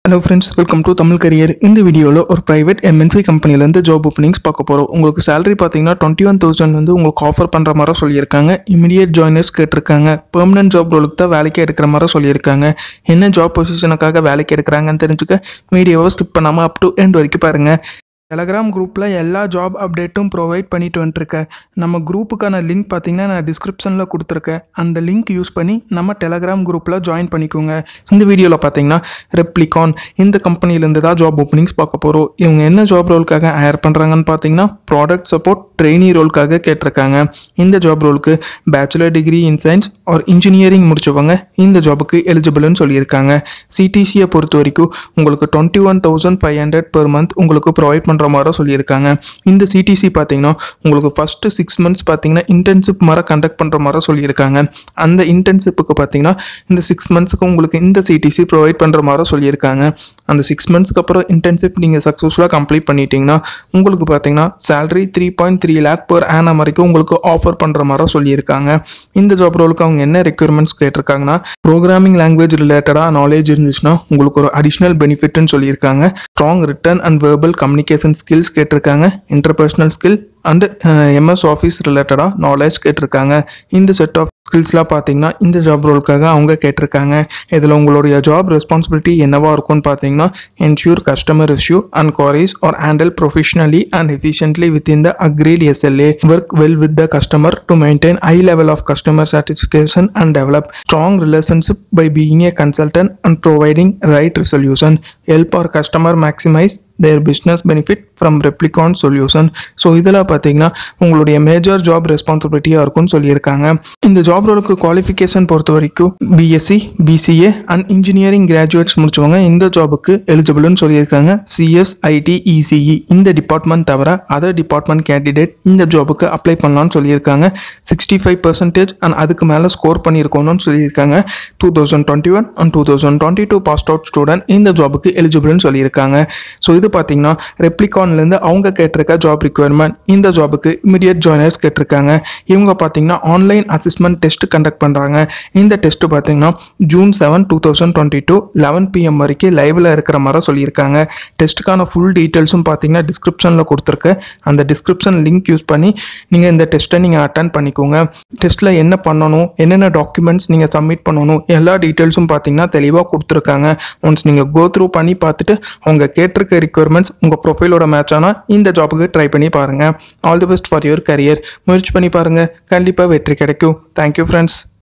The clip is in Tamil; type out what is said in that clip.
Hello friends welcome to Tamil career இந்த வீடியோவில் ஒரு ப்ரைவேட் எம்என்சி கம்பெனிலேருந்து ஜாப் ஓப்பனிங்ஸ் பார்க்க போகிறோம் உங்களுக்கு salary பார்த்தீங்கன்னா டுவெண்ட்டி ஒன் தௌசண்ட் வந்து உங்களுக்கு ஆஃபர் பண்ணுற மாதிரி சொல்லியிருக்காங்க இமிடியேட் ஜாயினர்ஸ் கேட்டிருக்காங்க பெர்மனன்ட் ஜாப் ரோலுக்கு தான் வேலைக்கு எடுக்கிற மாதிரி சொல்லியிருக்காங்க என்ன ஜாப் பொசிஷனுக்காக வேலைக்கு எடுக்கிறாங்கன்னு தெரிஞ்சுக்க வீடியோவை ஸ்கிப் பண்ணாமல் அப் டு எண்ட் வரைக்கும் பாருங்கள் டெலகிராம் குரூப்பில் எல்லா ஜாப் அப்டேட்டும் ப்ரொவைட் பண்ணிட்டு வந்துட்டுருக்கேன் நம்ம குரூப்புக்கான லிங்க் பார்த்தீங்கன்னா நான் டிஸ்கிரிப்ஷனில் கொடுத்துருக்கேன் அந்த லிங்க் யூஸ் பண்ணி நம்ம டெலகிராம் குரூப்பில் ஜாயின் பண்ணிக்கோங்க இந்த வீடியோவில் பார்த்தீங்கன்னா ரெப்ளிகான் இந்த கம்பெனிலேருந்து தான் ஜாப் ஓப்பனிங்ஸ் பார்க்க போகிறோம் இவங்க என்ன ஜாப் ரோலுக்காக ஹையர் பண்ணுறாங்கன்னு பார்த்தீங்கன்னா ப்ராடக்ட் சப்போர்ட் ட்ரெயினி ரோலுக்காக கேட்டிருக்காங்க இந்த ஜாப் ரோலுக்கு bachelor degree in science or engineering முடிச்சவங்க இந்த ஜாபுக்கு எலிஜிபிள்னு சொல்லியிருக்காங்க சிடிசியை பொறுத்த வரைக்கும் உங்களுக்கு twenty one thousand five hundred per month உங்களுக்கு ப்ரொவைட் பண்ணுற மாதிரி சொல்லியிருக்காங்க இந்த சிடிசி பார்த்தீங்கன்னா உங்களுக்கு ஃபஸ்ட்டு சிக்ஸ் மந்த்ஸ் பார்த்தீங்கன்னா இன்டர்ன்ஷிப் மாதிரி கண்டக்ட் பண்ணுற மாதிரி சொல்லியிருக்காங்க அந்த இன்டர்ன்ஷிப்புக்கு பார்த்தீங்கன்னா இந்த சிக்ஸ் மந்த்ஸுக்கு உங்களுக்கு இந்த சிடிசி ப்ரொவைட் பண்ணுற மாதிரி சொல்லியிருக்காங்க அந்த சிக்ஸ் மந்த்ஸ்க்கு அப்புறம் இன்டர்ன்ஷிப் நீங்கள் சக்ஸஸ்ஃபுல்லாக கம்ப்ளீட் பண்ணிட்டீங்கன்னா உங்களுக்கு பார்த்தீங்கன்னா salary three point three lakh per annum வரைக்கும் உங்களுக்கு ஆஃபர் பண்ணுற மாதிரி சொல்லியிருக்காங்க இந்த ஜாப் ரோலுக்கு அவங்க என்ன ரெக்யர்மெண்ட்ஸ் கேட்டிருக்காங்கன்னா ப்ரோக்ராமிங் லாங்குவேஜ் ரிலேட்டடாக நாலேஜ் இருந்துச்சுன்னா உங்களுக்கு ஒரு அடிஷ்னல் பெனிஃபிட்னு சொல்லியிருக்காங்க strong written and verbal communication skills கேட்டிருக்காங்க interpersonal skill and MS office ரிலேட்டடாக நாலேஜ் கேட்டிருக்காங்க இந்த செட் ஆஃப் ஸ்கில்ஸ்லாம் பார்த்தீங்கன்னா இந்த ஜாப் ரோலுக்காக அவங்க கேட்டிருக்காங்க இதில் உங்களுடைய ஜாப் ரெஸ்பான்சிபிலிட்டி என்னவா இருக்கும்னு பார்த்தீங்கன்னா ensure customer issue and queries are handled professionally and efficiently within the agreed SLA. Work well with the customer to maintain high level of customer satisfaction and develop strong relationship by being a consultant and providing right solution. Help our customer maximize their business benefit from Replicon solution. So இதில் பார்த்தீங்கன்னா உங்களுடைய மேஜர் ஜாப் ரெஸ்பான்சிபிலிட்டியாக இருக்கும்னு சொல்லியிருக்காங்க இந்த ஜாப் ரோலுக்கு குவாலிஃபிகேஷன் பொறுத்த வரைக்கும் BSc BCA and engineering graduates முடிச்சவங்க இந்த ஜாபுக்கு எலிஜிபிள்னு சொல்லியிருக்காங்க சிஎஸ் ஐடி இசிஇ இந்த டிபார்ட்மெண்ட் தவிர அதர் டிபார்ட்மெண்ட் கேண்டிடேட் இந்த ஜாபுக்கு அப்ளை பண்ணலாம்னு சொல்லியிருக்காங்க சிக்ஸ்டி ஃபைவ் பர்சன்டேஜ் அண்ட் அதுக்கு மேலே ஸ்கோர் பண்ணியிருக்கணும்னு சொல்லியிருக்காங்க two thousand twenty one and two thousand twenty two pass out student இந்த ஜாபுக்கு எலிஜிபிள்னு சொல்லியிருக்காங்க ஸோ இது பார்த்தீங்கன்னா ரெப்ளிகான்லேருந்து அவங்க கேட்டிருக்க ஜாப் ரிக்குவயர்மெண்ட் இந்த ஜாபுக்கு இமிடியட் ஜாயினர்ஸ் கேட்டிருக்காங்க இவங்க பார்த்தீங்கன்னா ஆன்லைன் அசிஸ்மெண்ட் டெஸ்ட் கண்டக்ட் பண்ணுறாங்க இந்த டெஸ்ட் பார்த்தீங்கன்னா June seven two thousand twenty two eleven PM வரைக்கும் லைவில் இருக்கிற மாதிரி சொல்லியிருக்காங்க டெஸ்ட்டுக்கான ஃபுல் டீட்டெயில்ஸும் பார்த்தீங்கன்னா டிஸ்கிரிப்ஷனில் கொடுத்துருக்கு அந்த டிஸ்கிரிப்ஷன் லிங்க் யூஸ் பண்ணி நீங்கள் இந்த டெஸ்ட்டை நீங்கள் அட்டன் பண்ணிக்கோங்க டெஸ்ட்டில் என்ன பண்ணணும் என்னென்ன டாக்குமெண்ட்ஸ் நீங்கள் சப்மிட் பண்ணணும் எல்லா டீட்டெயில்ஸும் பார்த்தீங்கன்னா தெளிவாக கொடுத்துருக்காங்க ஒன்ஸ் நீங்கள் கோ த்ரூ பண்ணி பார்த்துட்டு அவங்க கேட்டிருக்க ரிக்குவயர்மெண்ட்ஸ் உங்கள் ப்ரொஃபைலோட மேட்ச் ஆனால் இந்த ஜாபுக்கு ட்ரை பண்ணி பாருங்கள் all the best for your career முயற்சி பண்ணி பாருங்கள் கண்டிப்பாக வெற்றி கிடைக்கும் தேங்க்யூ ஃப்ரெண்ட்ஸ்